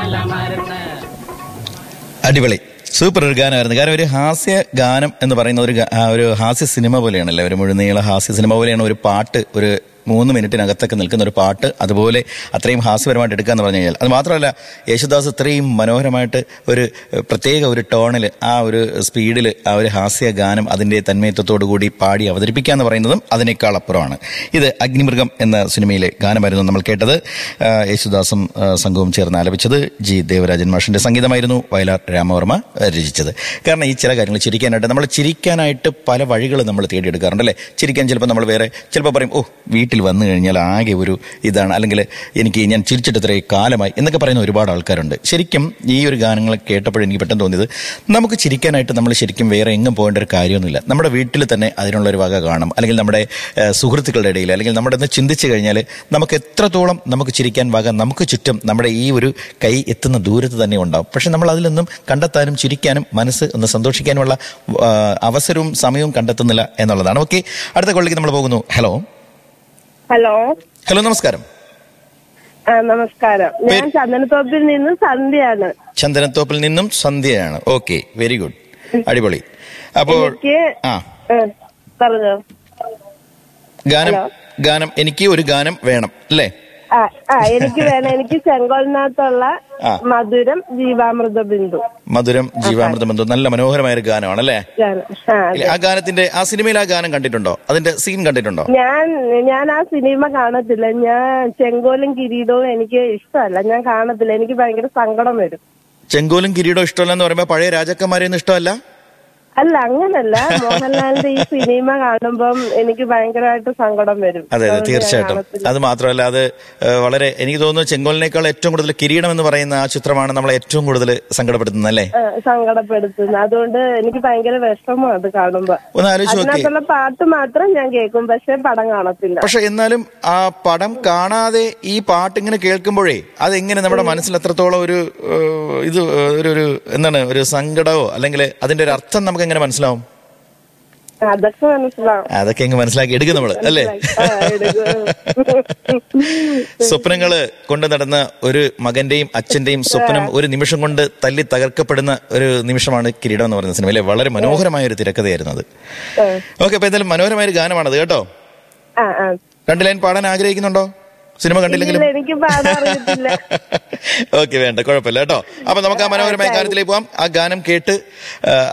അടിപൊളി സൂപ്പർ ഒരു ഗാനമായിരുന്നു കാരണം ഒരു ഹാസ്യ ഗാനം എന്ന് പറയുന്ന ഒരു ഗ- ആ ഒരു ഹാസ്യ സിനിമ പോലെയാണല്ലോ ഒരു മുഴുനീള ഹാസ്യ സിനിമ പോലെയാണ് ഒരു പാട്ട് ഒരു മൂന്ന് മിനിറ്റിനകത്തൊക്കെ നിൽക്കുന്ന ഒരു പാട്ട് അതുപോലെ അത്രയും ഹാസ്യപരമായിട്ട് എടുക്കുക എന്ന് പറഞ്ഞു കഴിഞ്ഞാൽ അത് മാത്രമല്ല യേശുദാസ് ഇത്രയും മനോഹരമായിട്ട് ഒരു ഏഹ്, പ്രത്യേക ഒരു ടോണിൽ ആ ഒരു സ്പീഡിൽ ആ ഒരു ഹാസ്യ ഗാനം അതിൻ്റെ തന്മയത്വത്തോടു കൂടി പാടി അവതരിപ്പിക്കുക എന്ന് പറയുന്നതും അതിനേക്കാൾ അപ്പുറമാണ് ഇത് അഗ്നിമൃഗം എന്ന സിനിമയിലെ ഗാനമായിരുന്നു നമ്മൾ കേട്ടത് ആ, യേശുദാസും ആ, സംഘവും ചേർന്ന് ആലപിച്ചത് ജി ദേവരാജൻ മാഷിന്റെ സംഗീതമായിരുന്നു വയലാർ രാമവർമ്മ ആ, രചിച്ചത് കാരണം ഈ ചില കാര്യങ്ങൾ ചിരിക്കാനായിട്ട് നമ്മൾ ചിരിക്കാനായിട്ട് പല വഴികൾ നമ്മൾ തേടിയെടുക്കാറുണ്ട് അല്ലേ ചിരിക്കാൻ ചിലപ്പോൾ നമ്മൾ വേറെ ചിലപ്പോൾ പറയും ഓ വീട്ടിൽ വന്നു കഴിഞ്ഞാൽ ആകെ ഒരു ഇതാണ് അല്ലെങ്കിൽ എനിക്ക് ഞാൻ ചിരിച്ചിട്ട് ഇത്രയും കാലമായി എന്നൊക്കെ പറയുന്ന ഒരുപാട് ആൾക്കാരുണ്ട് ശരിക്കും ഈ ഒരു ഗാനങ്ങൾ കേട്ടപ്പോൾ എനിക്ക് പെട്ടെന്ന് തോന്നിയത് നമുക്ക് ചിരിക്കാനായിട്ട് നമ്മൾ ശരിക്കും വേറെ എങ്ങും പോകേണ്ട ഒരു കാര്യമൊന്നുമില്ല നമ്മുടെ വീട്ടിൽ തന്നെ അതിനുള്ള ഒരു വക കാണും അല്ലെങ്കിൽ നമ്മുടെ ഏഹ്, സുഹൃത്തുക്കളുടെ ഇടയിൽ അല്ലെങ്കിൽ നമ്മുടെ ഒന്ന് ചിന്തിച്ചു കഴിഞ്ഞാൽ നമുക്ക് എത്രത്തോളം നമുക്ക് ചിരിക്കാൻ വക നമുക്ക് ചുറ്റും നമ്മുടെ ഈ ഒരു കൈ എത്തുന്ന ദൂരത്ത് തന്നെ ഉണ്ടാവും പക്ഷെ നമ്മൾ അതിൽ നിന്നും കണ്ടെത്താനും ചിരിക്കാനും മനസ്സ് ഒന്ന് സന്തോഷിക്കാനുമുള്ള ആ, അവസരവും സമയവും കണ്ടെത്തുന്നില്ല എന്നുള്ളതാണ് ഓക്കെ അടുത്ത കൊള്ളിക്ക് നമ്മൾ പോകുന്നു ഹലോ ഹലോ ഹലോ നമസ്കാരം ആ നമസ്കാരം ഞാൻ ചന്ദനത്തോപ്പിൽ നിന്ന് സന്ധ്യയാണ് ചന്ദനത്തോപ്പിൽ നിന്നും സന്ധ്യയാണ് ഓക്കെ വെരി ഗുഡ് അടിപൊളി അപ്പോൾ എനിക്ക് ആ ആ, പറഞ്ഞോ ഗാനം ഹലോ. ഗാനം എനിക്ക് ഒരു ഗാനം വേണം അല്ലേ ആ ആ എനിക്ക് വേണം എനിക്ക് ചെങ്കോലിനകത്തുള്ള ആ. മധുരം ജീവാമൃത ബിന്ദു മധുരം ജീവാമൃതം ബന്ധു നല്ല മനോഹരമായ ഒരു ഗാനമാണ് അല്ലേ ഗാനം. ആ, അതെ. ഇല്ലേ, ആ ഗാനത്തിന്റെ ആ സിനിമയിൽ ആ ഗാനം കണ്ടിട്ടുണ്ടോ അതിന്റെ സീൻ കണ്ടിട്ടുണ്ടോ ഞാൻ ഞാൻ ആ സിനിമ കാണത്തില്ല ഞാൻ ചെങ്കോലും കിരീടവും എനിക്ക് ഇഷ്ടമല്ല ഞാൻ കാണത്തില്ല എനിക്ക് ഭയങ്കര സങ്കടം വരും ചെങ്കോലും കിരീടവും ഇഷ്ടമല്ല എന്ന് പറയുമ്പോ പഴയ രാജാക്കന്മാരെയൊന്നും ഇഷ്ടമല്ല അല്ല അങ്ങനല്ല മോഹൻലാലിന്റെ ഈ സിനിമ കാണുമ്പം എനിക്ക് ഭയങ്കരമായിട്ട് സങ്കടം വരും അതെ അതെ അതുകൊണ്ട് ഞാൻ തീർച്ചയായിട്ടും കാണത്തില്ല. അത് മാത്രമല്ല അത് ഏഹ്, വളരെ എനിക്ക് തോന്നുന്നു ചെങ്കോലിനേക്കാൾ ഏറ്റവും കൂടുതൽ കിരീടം എന്ന് പറയുന്ന ആ ചിത്രമാണ് നമ്മളെ ഏറ്റവും കൂടുതൽ സങ്കടപ്പെടുത്തുന്നത് അല്ലേ ആ, സങ്കടപ്പെടുത്തുന്നത് അതുകൊണ്ട് എനിക്ക് ഭയങ്കര വിഷമം അത് കാണുമ്പോ ഒന്ന് ആലോചിച്ച് നോക്കി അതിനകത്തുള്ള പാട്ട് മാത്രം ഞാൻ കേൾക്കും പക്ഷെ പടം കാണത്തില്ല പക്ഷെ എന്നാലും ആ പടം കാണാതെ ഈ പാട്ട് ഇങ്ങനെ കേൾക്കുമ്പോഴേ അതെങ്ങനെ നമ്മുടെ മനസ്സിൽ എത്രത്തോളം ഒരു ഏഹ്, ഇത് ഒരു ഒരു എന്താണ് ഒരു സങ്കടമോ അല്ലെങ്കിൽ അതിന്റെ ഒരു അർത്ഥം നമുക്ക് എങ്ങനെ മനസ്സിലാവും അതൊക്കെ മനസ്സിലാവും അതൊക്കെ എങ്ങ് മനസ്സിലാക്കി എടുക്കും നമ്മള് അല്ലേ ആ, എടുക്കും. സ്വപ്നങ്ങള് കൊണ്ട് നടന്ന ഒരു മകന്റെയും അച്ഛന്റെയും സ്വപ്നം ഒരു നിമിഷം കൊണ്ട് തല്ലി തകർക്കപ്പെടുന്ന ഒരു നിമിഷമാണ് കിരീടം എന്ന് പറയുന്ന സിനിമയിലെ വളരെ മനോഹരമായ ഒരു തിരക്കഥയായിരുന്നു അത് ആ, ഓക്കെ അപ്പൊ എന്തായാലും മനോഹരമായ ഒരു ഗാനമാണത് കേട്ടോ ആ ആ രണ്ട് ലൈൻ പാടാൻ ആഗ്രഹിക്കുന്നുണ്ടോ സിനിമ കണ്ടില്ലെങ്കിലും ഇല്ല എനിക്ക് പാടാൻ അറിയത്തില്ല ഓക്കെ വേണ്ട കുഴപ്പമില്ല കേട്ടോ അപ്പൊ നമുക്ക് ആ മനോഹരമായ ഗാനത്തിലേക്ക് പോവാം ആ ഗാനം കേട്ട് ആ,